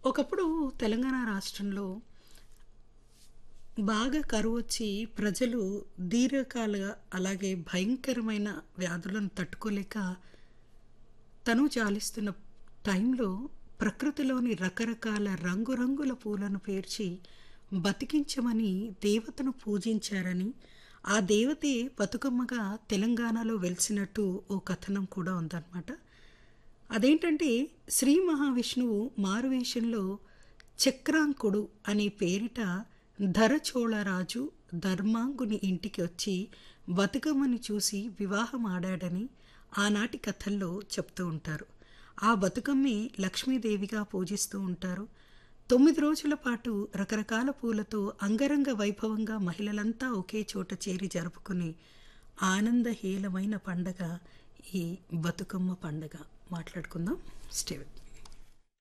ఒకప్పుడు తెలంగాణ రాష్ట్రంలో బాగా కరువు వచ్చి ప్రజలు దీర్ఘకాలుగా అలాగే భయంకరమైన వ్యాధులను తట్టుకోలేక తను చాలిస్తున్న టైంలో ప్రకృతిలోని రకరకాల రంగురంగుల పూలను పేర్చి బతికించమని దేవతను పూజించారని ఆ దేవతే బతుకమ్మగా తెలంగాణలో వెలిసినట్టు ఓ కథనం కూడా ఉందన్నమాట అదేంటంటే శ్రీ మహావిష్ణువు మారువేషంలో చక్రాంకుడు అనే పేరిట ధరచోళరాజు ధర్మాంగుని ఇంటికి వచ్చి బతుకమ్మని చూసి వివాహం ఆడాడని ఆనాటి కథల్లో చెప్తూ ఉంటారు ఆ బతుకమ్మే లక్ష్మీదేవిగా పూజిస్తూ ఉంటారు తొమ్మిది రోజుల పాటు రకరకాల పూలతో అంగరంగ వైభవంగా మహిళలంతా ఒకే చోట చేరి జరుపుకునే ఆనందహీలమైన పండగ ఈ బతుకమ్మ పండగ మాట్లాడుకుందాం స్టేవ్